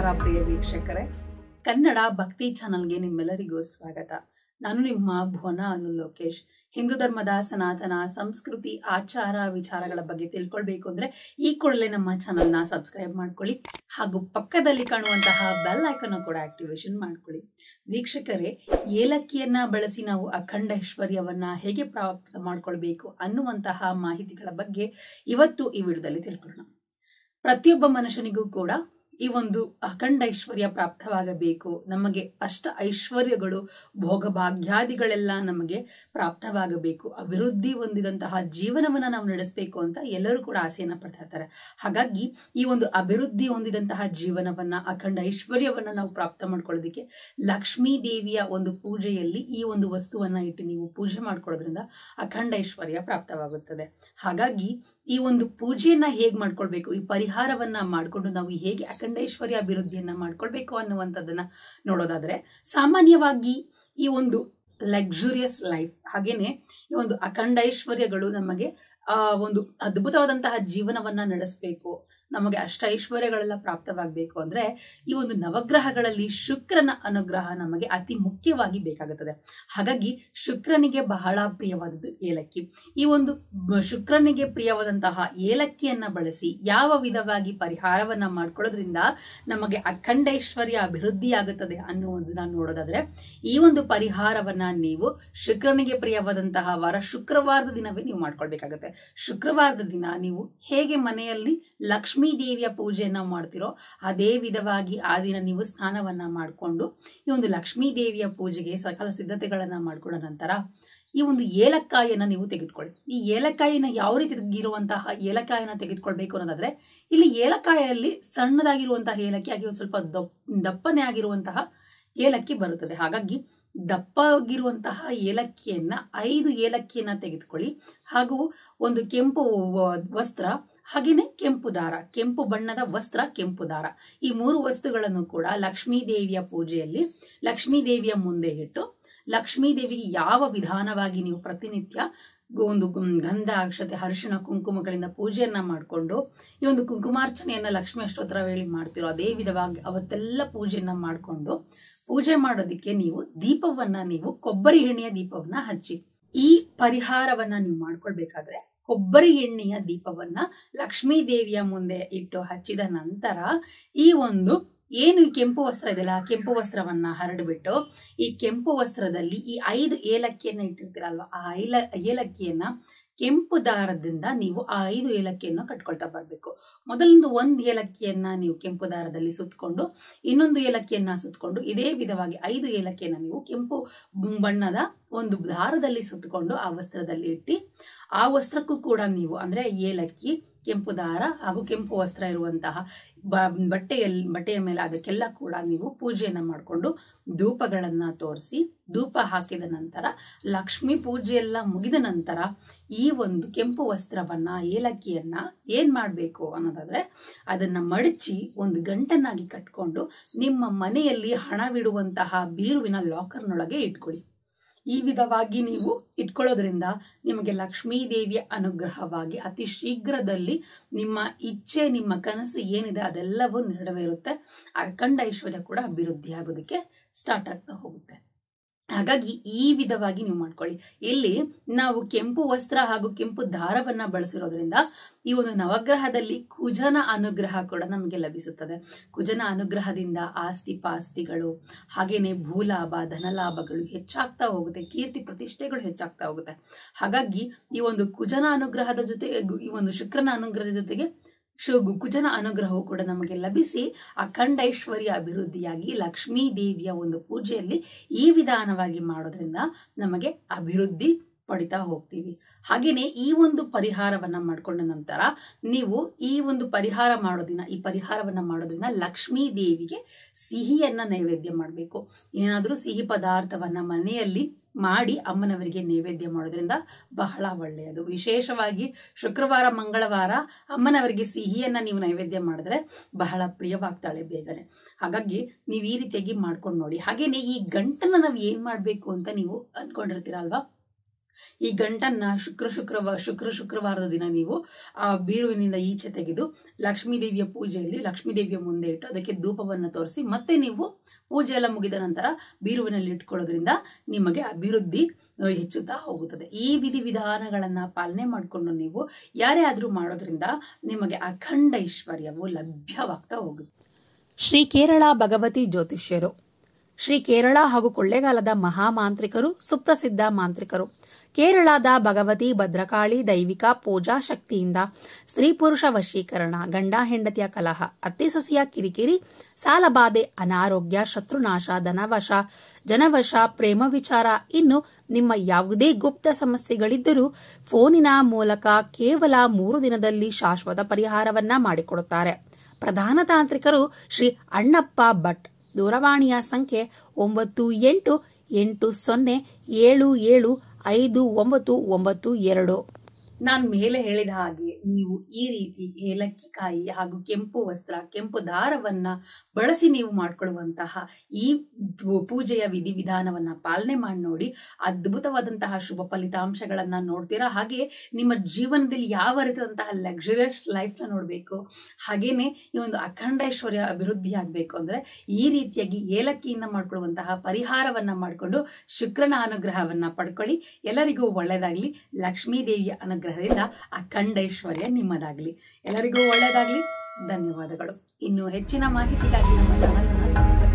ಪ್ರಿಯ ವೀಕ್ಷಕರೇ ಕನ್ನಡ ಭಕ್ತಿ ಚಾನಲ್ಗೆ ನಿಮ್ಮೆಲ್ಲರಿಗೂ ಸ್ವಾಗತ ನಾನು ನಿಮ್ಮ ಭುವನ ಅನು ಲೋಕೇಶ್ ಹಿಂದೂ ಧರ್ಮದ ಸನಾತನ ಸಂಸ್ಕೃತಿ ಆಚಾರ ವಿಚಾರಗಳ ಬಗ್ಗೆ ತಿಳ್ಕೊಳ್ಬೇಕು ಅಂದ್ರೆ ಈ ಕೂಡಲೇ ನಮ್ಮ ಚಾನಲ್ನ ಸಬ್ಸ್ಕ್ರೈಬ್ ಮಾಡ್ಕೊಳ್ಳಿ ಹಾಗೂ ಪಕ್ಕದಲ್ಲಿ ಕಾಣುವಂತಹ ಬೆಲ್ ಐಕನ್ ಕೂಡ ಆಕ್ಟಿವೇಶನ್ ಮಾಡ್ಕೊಳ್ಳಿ ವೀಕ್ಷಕರೇ ಏಲಕ್ಕಿಯನ್ನ ಬಳಸಿ ನಾವು ಅಖಂಡ ಐಶ್ವರ್ಯವನ್ನ ಹೇಗೆ ಪ್ರಾಪ್ತ ಮಾಡ್ಕೊಳ್ಬೇಕು ಅನ್ನುವಂತಹ ಮಾಹಿತಿಗಳ ಬಗ್ಗೆ ಇವತ್ತು ಈ ವಿಡಿಯೋದಲ್ಲಿ ತಿಳ್ಕೊಳ್ಳೋಣ ಪ್ರತಿಯೊಬ್ಬ ಮನುಷ್ಯನಿಗೂ ಕೂಡ ಈ ಒಂದು ಅಖಂಡ ಐಶ್ವರ್ಯ ಪ್ರಾಪ್ತವಾಗಬೇಕು ನಮಗೆ ಅಷ್ಟ ಐಶ್ವರ್ಯಗಳು ಭೋಗಭಾಗ್ಯಾದಿಗಳೆಲ್ಲ ನಮಗೆ ಪ್ರಾಪ್ತವಾಗಬೇಕು ಅಭಿವೃದ್ಧಿ ಹೊಂದಿದಂತಹ ಜೀವನವನ್ನ ನಾವು ನಡೆಸಬೇಕು ಅಂತ ಎಲ್ಲರೂ ಕೂಡ ಆಸೆಯನ್ನ ಪಡ್ತಾ ಇರ್ತಾರೆ ಹಾಗಾಗಿ ಈ ಒಂದು ಅಭಿವೃದ್ಧಿ ಹೊಂದಿದಂತಹ ಜೀವನವನ್ನ ಅಖಂಡ ಐಶ್ವರ್ಯವನ್ನ ನಾವು ಪ್ರಾಪ್ತ ಮಾಡ್ಕೊಳ್ಳೋದಕ್ಕೆ ಲಕ್ಷ್ಮೀ ದೇವಿಯ ಒಂದು ಪೂಜೆಯಲ್ಲಿ ಈ ಒಂದು ವಸ್ತುವನ್ನ ಇಟ್ಟು ನೀವು ಪೂಜೆ ಮಾಡ್ಕೊಳ್ಳೋದ್ರಿಂದ ಅಖಂಡ ಐಶ್ವರ್ಯ ಪ್ರಾಪ್ತವಾಗುತ್ತದೆ ಹಾಗಾಗಿ ಈ ಒಂದು ಪೂಜೆಯನ್ನ ಹೇಗ್ ಮಾಡ್ಕೊಳ್ಬೇಕು ಈ ಪರಿಹಾರವನ್ನ ಮಾಡ್ಕೊಂಡು ನಾವು ಹೇಗೆ ಅಖಂಡೇಶ್ವರ್ಯ ಅಭಿವೃದ್ಧಿಯನ್ನ ಮಾಡ್ಕೊಳ್ಬೇಕು ಅನ್ನುವಂಥದ್ದನ್ನ ನೋಡೋದಾದ್ರೆ ಸಾಮಾನ್ಯವಾಗಿ ಈ ಒಂದು ಲಕ್ಸುರಿಯಸ್ ಲೈಫ್ ಹಾಗೇನೆ ಈ ಒಂದು ಅಖಂಡೈಶ್ವರ್ಯಗಳು ನಮಗೆ ಆ ಒಂದು ಅದ್ಭುತವಾದಂತಹ ಜೀವನವನ್ನ ನಡೆಸಬೇಕು ನಮಗೆ ಅಷ್ಟ ಐಶ್ವರ್ಯಗಳೆಲ್ಲ ಪ್ರಾಪ್ತವಾಗಬೇಕು ಅಂದ್ರೆ ಈ ಒಂದು ನವಗ್ರಹಗಳಲ್ಲಿ ಶುಕ್ರನ ಅನುಗ್ರಹ ನಮಗೆ ಅತಿ ಮುಖ್ಯವಾಗಿ ಬೇಕಾಗುತ್ತದೆ ಹಾಗಾಗಿ ಶುಕ್ರನಿಗೆ ಬಹಳ ಪ್ರಿಯವಾದದ್ದು ಏಲಕ್ಕಿ ಈ ಒಂದು ಬ- ಶುಕ್ರನಿಗೆ ಪ್ರಿಯವಾದಂತಹ ಏಲಕ್ಕಿಯನ್ನ ಬಳಸಿ ಯಾವ ವಿಧವಾಗಿ ಪರಿಹಾರವನ್ನ ಮಾಡ್ಕೊಳ್ಳೋದ್ರಿಂದ ನಮಗೆ ಅಖಂಡೈಶ್ವರ್ಯ ಅಭಿವೃದ್ಧಿ ಆಗುತ್ತದೆ ಅನ್ನುವುದನ್ನ ನೋಡೋದಾದ್ರೆ ಈ ಒಂದು ಪರಿಹಾರವನ್ನ ನೀವು ಶುಕ್ರನಿಗೆ ಪ್ರಿಯವಾದಂತಹ ವಾರ ಶುಕ್ರವಾರದ ದಿನವೇ ನೀವು ಮಾಡ್ಕೊಳ್ಬೇಕಾಗತ್ತೆ ಶುಕ್ರವಾರದ ದಿನ ನೀವು ಹೇಗೆ ಮನೆಯಲ್ಲಿ ಲಕ್ಷ್ಮೀ ದೇವಿಯ ಪೂಜೆಯನ್ನ ಮಾಡ್ತಿರೋ ಅದೇ ವಿಧವಾಗಿ ಆ ದಿನ ನೀವು ಸ್ನಾನವನ್ನ ಮಾಡಿಕೊಂಡು ಈ ಒಂದು ಲಕ್ಷ್ಮೀ ದೇವಿಯ ಪೂಜೆಗೆ ಸಕಲ ಸಿದ್ಧತೆಗಳನ್ನ ಮಾಡ್ಕೊಂಡ ನಂತರ ಈ ಒಂದು ಏಲಕ್ಕಾಯಿಯನ್ನ ನೀವು ತೆಗೆದುಕೊಳ್ಳಿ ಈ ಏಲಕ್ಕಾಯಿನ ಯಾವ ರೀತಿ ಇರುವಂತಹ ಏಲಕ್ಕಾಯಿನ ತೆಗೆದುಕೊಳ್ಬೇಕು ಅನ್ನೋದಾದ್ರೆ ಇಲ್ಲಿ ಏಲಕ್ಕಾಯಲ್ಲಿ ಸಣ್ಣದಾಗಿರುವಂತಹ ಏಲಕ್ಕಿ ಹಾಗೆ ಒಂದ್ ಸ್ವಲ್ಪ ದಪ್ ದಪ್ಪನೆ ಆಗಿರುವಂತಹ ಏಲಕ್ಕಿ ಬರುತ್ತದೆ ಹಾಗಾಗಿ ದಪ್ಪಗಿರುವಂತಹ ಏಲಕ್ಕಿಯನ್ನ ಐದು ಏಲಕ್ಕಿಯನ್ನ ತೆಗೆದುಕೊಳ್ಳಿ ಹಾಗೂ ಒಂದು ಕೆಂಪು ವ- ವಸ್ತ್ರ ಹಾಗೇನೆ ಕೆಂಪು ದಾರ ಕೆಂಪು ಬಣ್ಣದ ವಸ್ತ್ರ ಕೆಂಪು ದಾರ ಈ ಮೂರು ವಸ್ತುಗಳನ್ನು ಕೂಡ ಲಕ್ಷ್ಮೀ ದೇವಿಯ ಪೂಜೆಯಲ್ಲಿ ಲಕ್ಷ್ಮೀ ದೇವಿಯ ಮುಂದೆ ಇಟ್ಟು ಲಕ್ಷ್ಮೀ ದೇವಿಗೆ ಯಾವ ವಿಧಾನವಾಗಿ ನೀವು ಪ್ರತಿನಿತ್ಯ ಗು- ಒಂದು ಗುಂ- ಗಂಧ ಅಕ್ಷತೆ ಅರಿಶಿಣ ಕುಂಕುಮಗಳಿಂದ ಪೂಜೆಯನ್ನ ಮಾಡಿಕೊಂಡು ಈ ಒಂದು ಕುಂಕುಮಾರ್ಚನೆಯನ್ನ ಲಕ್ಷ್ಮಿ ಅಷ್ಟೋತ್ತರ ವೇಳಿ ಮಾಡ್ತಿರೋ ಅದೇ ವಿಧವಾಗಿ ಅವತ್ತೆಲ್ಲ ಪೂಜೆಯನ್ನ ಮಾಡಿಕೊಂಡು ಪೂಜೆ ಮಾಡೋದಕ್ಕೆ ನೀವು ದೀಪವನ್ನ ನೀವು ಕೊಬ್ಬರಿ ಎಣ್ಣೆಯ ದೀಪವನ್ನ ಹಚ್ಚಿ ಈ ಪರಿಹಾರವನ್ನ ನೀವು ಮಾಡ್ಕೊಳ್ಬೇಕಾದ್ರೆ ಕೊಬ್ಬರಿ ಎಣ್ಣೆಯ ದೀಪವನ್ನ ಲಕ್ಷ್ಮೀ ದೇವಿಯ ಮುಂದೆ ಇಟ್ಟು ಹಚ್ಚಿದ ನಂತರ ಈ ಒಂದು ಏನು ಈ ಕೆಂಪು ವಸ್ತ್ರ ಇದೆಯಲ್ಲ ಆ ಕೆಂಪು ವಸ್ತ್ರವನ್ನ ಹರಡ್ಬಿಟ್ಟು ಈ ಕೆಂಪು ವಸ್ತ್ರದಲ್ಲಿ ಈ ಐದು ಏಲಕ್ಕಿಯನ್ನ ಇಟ್ಟಿರ್ತೀರಲ್ವಾ ಆ ಐಲ ಏಲಕ್ಕಿಯನ್ನ ಕೆಂಪು ದಾರದಿಂದ ನೀವು ಆ ಐದು ಏಲಕ್ಕಿಯನ್ನು ಕಟ್ಕೊಳ್ತಾ ಬರಬೇಕು ಮೊದಲೊಂದು ಒಂದು ಏಲಕ್ಕಿಯನ್ನ ನೀವು ಕೆಂಪು ದಾರದಲ್ಲಿ ಸುತ್ತಕೊಂಡು ಇನ್ನೊಂದು ಏಲಕ್ಕಿಯನ್ನ ಸುತ್ತಕೊಂಡು ಇದೇ ವಿಧವಾಗಿ ಐದು ಏಲಕ್ಕಿಯನ್ನ ನೀವು ಕೆಂಪು ಬಣ್ಣದ ಒಂದು ದಾರದಲ್ಲಿ ಸುತ್ತಕೊಂಡು ಆ ವಸ್ತ್ರದಲ್ಲಿ ಇಟ್ಟು ಆ ವಸ್ತ್ರಕ್ಕೂ ಕೂಡ ನೀವು ಅಂದ್ರೆ ಏಲಕ್ಕಿ ಕೆಂಪು ದಾರ ಹಾಗೂ ಕೆಂಪು ವಸ್ತ್ರ ಇರುವಂತಹ ಬ- ಬಟ್ಟೆಯಲ್ಲಿ ಬಟ್ಟೆಯ ಮೇಲೆ ಅದಕ್ಕೆಲ್ಲ ಕೂಡ ನೀವು ಪೂಜೆಯನ್ನ ಮಾಡಿಕೊಂಡು ಧೂಪಗಳನ್ನ ತೋರಿಸಿ ಧೂಪ ಹಾಕಿದ ನಂತರ ಲಕ್ಷ್ಮಿ ಪೂಜೆ ಎಲ್ಲ ಮುಗಿದ ನಂತರ ಈ ಒಂದು ಕೆಂಪು ವಸ್ತ್ರವನ್ನ ಏಲಕ್ಕಿಯನ್ನ ಏನ್ ಮಾಡ್ಬೇಕು ಅನ್ನೋದಾದ್ರೆ ಅದನ್ನ ಮಡಚಿ ಒಂದು ಗಂಟನ್ನಾಗಿ ಕಟ್ಕೊಂಡು ನಿಮ್ಮ ಮನೆಯಲ್ಲಿ ಹಣವಿಡುವಂತಹ ಬೀರುವಿನ ಲಾಕರ್ನೊಳಗೆ ಇಟ್ಕೊಳ್ಳಿ ಈ ವಿಧವಾಗಿ ನೀವು ಇಟ್ಕೊಳ್ಳೋದ್ರಿಂದ ನಿಮಗೆ ಲಕ್ಷ್ಮೀ ದೇವಿಯ ಅನುಗ್ರಹವಾಗಿ ಅತಿ ಶೀಘ್ರದಲ್ಲಿ ನಿಮ್ಮ ಇಚ್ಛೆ ನಿಮ್ಮ ಕನಸು ಏನಿದೆ ಅದೆಲ್ಲವೂ ನೆರವೇರುತ್ತೆ ಅಖಂಡ ಐಶ್ವರ್ಯ ಕೂಡ ಅಭಿವೃದ್ಧಿ ಆಗೋದಕ್ಕೆ ಸ್ಟಾರ್ಟ್ ಆಗ್ತಾ ಹೋಗುತ್ತೆ ಹಾಗಾಗಿ ಈ ವಿಧವಾಗಿ ನೀವು ಮಾಡ್ಕೊಳ್ಳಿ ಇಲ್ಲಿ ನಾವು ಕೆಂಪು ವಸ್ತ್ರ ಹಾಗೂ ಕೆಂಪು ದಾರವನ್ನ ಬಳಸಿರೋದ್ರಿಂದ ಈ ಒಂದು ನವಗ್ರಹದಲ್ಲಿ ಕುಜನ ಅನುಗ್ರಹ ಕೂಡ ನಮಗೆ ಲಭಿಸುತ್ತದೆ ಕುಜನ ಅನುಗ್ರಹದಿಂದ ಆಸ್ತಿ ಪಾಸ್ತಿಗಳು ಹಾಗೇನೆ ಭೂಲಾಭ ಧನಲಾಭಗಳು ಹೆಚ್ಚಾಗ್ತಾ ಹೋಗುತ್ತೆ ಕೀರ್ತಿ ಪ್ರತಿಷ್ಠೆಗಳು ಹೆಚ್ಚಾಗ್ತಾ ಹೋಗುತ್ತೆ ಹಾಗಾಗಿ ಈ ಒಂದು ಕುಜನ ಅನುಗ್ರಹದ ಜೊತೆ ಈ ಒಂದು ಶುಕ್ರನ ಅನುಗ್ರಹದ ಜೊತೆಗೆ ಶು ಕುಜನ ಅನುಗ್ರಹವು ಕೂಡ ನಮಗೆ ಲಭಿಸಿ ಅಖಂಡ ಐಶ್ವರ್ಯ ಅಭಿವೃದ್ಧಿಯಾಗಿ ಲಕ್ಷ್ಮೀ ದೇವಿಯ ಒಂದು ಪೂಜೆಯಲ್ಲಿ ಈ ವಿಧಾನವಾಗಿ ಮಾಡೋದ್ರಿಂದ ನಮಗೆ ಅಭಿವೃದ್ಧಿ ಪಡಿತಾ ಹೋಗ್ತೀವಿ ಹಾಗೇನೆ ಈ ಒಂದು ಪರಿಹಾರವನ್ನ ಮಾಡ್ಕೊಂಡ ನಂತರ ನೀವು ಈ ಒಂದು ಪರಿಹಾರ ಮಾಡೋದಿನ ಈ ಪರಿಹಾರವನ್ನ ಮಾಡೋದ್ರಿಂದ ಲಕ್ಷ್ಮೀ ದೇವಿಗೆ ಸಿಹಿಯನ್ನ ನೈವೇದ್ಯ ಮಾಡಬೇಕು ಏನಾದರೂ ಸಿಹಿ ಪದಾರ್ಥವನ್ನ ಮನೆಯಲ್ಲಿ ಮಾಡಿ ಅಮ್ಮನವರಿಗೆ ನೈವೇದ್ಯ ಮಾಡೋದ್ರಿಂದ ಬಹಳ ಒಳ್ಳೆಯದು ವಿಶೇಷವಾಗಿ ಶುಕ್ರವಾರ ಮಂಗಳವಾರ ಅಮ್ಮನವರಿಗೆ ಸಿಹಿಯನ್ನ ನೀವು ನೈವೇದ್ಯ ಮಾಡಿದ್ರೆ ಬಹಳ ಪ್ರಿಯವಾಗ್ತಾಳೆ ಬೇಗನೆ ಹಾಗಾಗಿ ನೀವು ಈ ರೀತಿಯಾಗಿ ಮಾಡ್ಕೊಂಡು ನೋಡಿ ಹಾಗೇನೆ ಈ ಗಂಟನ್ನ ನಾವು ಏನ್ ಮಾಡ್ಬೇಕು ಅಂತ ನೀವು ಅನ್ಕೊಂಡಿರ್ತೀರಲ್ವಾ ಈ ಗಂಟನ್ನ ಶುಕ್ರ ಶುಕ್ರವಾರ ಶುಕ್ರ ಶುಕ್ರವಾರದ ದಿನ ನೀವು ಆ ಬೀರುವಿನಿಂದ ಈಚೆ ತೆಗೆದು ಲಕ್ಷ್ಮೀ ದೇವಿಯ ಪೂಜೆಯಲ್ಲಿ ಲಕ್ಷ್ಮೀ ದೇವಿಯ ಮುಂದೆ ಇಟ್ಟು ಅದಕ್ಕೆ ಧೂಪವನ್ನು ತೋರಿಸಿ ಮತ್ತೆ ನೀವು ಪೂಜೆ ಎಲ್ಲ ಮುಗಿದ ನಂತರ ಬೀರುವಿನಲ್ಲಿ ಇಟ್ಕೊಳ್ಳೋದ್ರಿಂದ ನಿಮಗೆ ಅಭಿವೃದ್ಧಿ ಆ, ಹೆಚ್ಚುತ್ತಾ ಹೋಗುತ್ತದೆ ಈ ವಿಧಿ ವಿಧಾನಗಳನ್ನ ಪಾಲನೆ ಮಾಡಿಕೊಂಡು ನೀವು ಯಾರೇ ಆದ್ರೂ ಮಾಡೋದ್ರಿಂದ ನಿಮಗೆ ಅಖಂಡ ಐಶ್ವರ್ಯವು ಲಭ್ಯವಾಗ್ತಾ ಹೋಗುತ್ತೆ ಶ್ರೀ ಕೇರಳ ಭಗವತಿ ಜ್ಯೋತಿಷ್ಯರು ಶ್ರೀ ಕೇರಳ ಹಾಗೂ ಕೊಳ್ಳೇಗಾಲದ ಮಹಾಮಾಂತ್ರಿಕರು ಸುಪ್ರಸಿದ್ಧ ಮಾಂತ್ರಿಕರು ಕೇರಳದ ಭಗವತಿ ಭದ್ರಕಾಳಿ ದೈವಿಕ ಪೂಜಾ ಶಕ್ತಿಯಿಂದ ಸ್ತ್ರೀ ಪುರುಷ ವಶೀಕರಣ ಗಂಡ ಹೆಂಡತಿಯ ಕಲಹ ಅತ್ತೆ ಸೊಸೆಯ ಕಿರಿಕಿರಿ ಸಾಲಬಾಧೆ ಅನಾರೋಗ್ಯ ಶತ್ರುನಾಶ ಧನವಶ ಜನವಶ ಪ್ರೇಮ ವಿಚಾರ ಇನ್ನು ನಿಮ್ಮ ಯಾವುದೇ ಗುಪ್ತ ಸಮಸ್ಯೆಗಳಿದ್ದರೂ ಫೋನಿನ ಮೂಲಕ ಕೇವಲ ಮೂರು ದಿನದಲ್ಲಿ ಶಾಶ್ವತ ಪರಿಹಾರವನ್ನ ಮಾಡಿಕೊಡುತ್ತಾರೆ ಪ್ರಧಾನ ತಾಂತ್ರಿಕರು ಶ್ರೀ ಅಣ್ಣಪ್ಪ ಭಟ್ ದೂರವಾಣಿಯ ಸಂಖ್ಯೆ ಒಂಬತ್ತು ಎಂಟು ಎಂಟು ಸೊನ್ನೆ ಏಳು ಏಳು ಐದು ಒಂಬತ್ತು ಒಂಬತ್ತು ಎರಡು ನಾನು ಮೇಲೆ ಹೇಳಿದ ಹಾಗೆ ನೀವು ಈ ರೀತಿ ಏಲಕ್ಕಿ ಕಾಯಿ ಹಾಗೂ ಕೆಂಪು ವಸ್ತ್ರ ಕೆಂಪು ದಾರವನ್ನ ಬಳಸಿ ನೀವು ಮಾಡ್ಕೊಳ್ಳುವಂತಹ ಈ ಪೂ- ಪೂಜೆಯ ವಿಧಿವಿಧಾನವನ್ನ ಪಾಲನೆ ಮಾಡಿ ನೋಡಿ ಅದ್ಭುತವಾದಂತಹ ಶುಭ ಫಲಿತಾಂಶಗಳನ್ನ ನೋಡ್ತೀರಾ ಹಾಗೆ ನಿಮ್ಮ ಜೀವನದಲ್ಲಿ ಯಾವ ರೀತಿಯಾದಂತಹ ಲಕ್ಸುರಿಯಸ್ ಲೈಫ್ನ ನೋಡಬೇಕು ಹಾಗೇನೆ ಈ ಒಂದು ಅಖಂಡೈಶ್ವರ್ಯ ಅಭಿವೃದ್ಧಿ ಆಗಬೇಕು ಅಂದ್ರೆ ಈ ರೀತಿಯಾಗಿ ಏಲಕ್ಕಿಯಿಂದ ಮಾಡ್ಕೊಳ್ಳುವಂತಹ ಪರಿಹಾರವನ್ನ ಮಾಡಿಕೊಂಡು ಶುಕ್ರನ ಅನುಗ್ರಹವನ್ನ ಪಡ್ಕೊಳ್ಳಿ ಎಲ್ಲರಿಗೂ ಒಳ್ಳೆಯದಾಗ್ಲಿ ಲಕ್ಷ್ಮೀ ದೇವಿಯ ಅನುಗ್ರಹದಿಂದ ಅಖಂಡೈಶ್ವರ್ಯ ನಿಮ್ಮದಾಗ್ಲಿ ಎಲ್ಲರಿಗೂ ಒಳ್ಳೆಯದಾಗ್ಲಿ ಧನ್ಯವಾದಗಳು ಇನ್ನು ಹೆಚ್ಚಿನ ಮಾಹಿತಿಗಾಗಿ ನಮ್ಮ ಚಾನಲ್ ಅನ್ನು ಸಬ್ಸ್ಕ್ರೈಬ್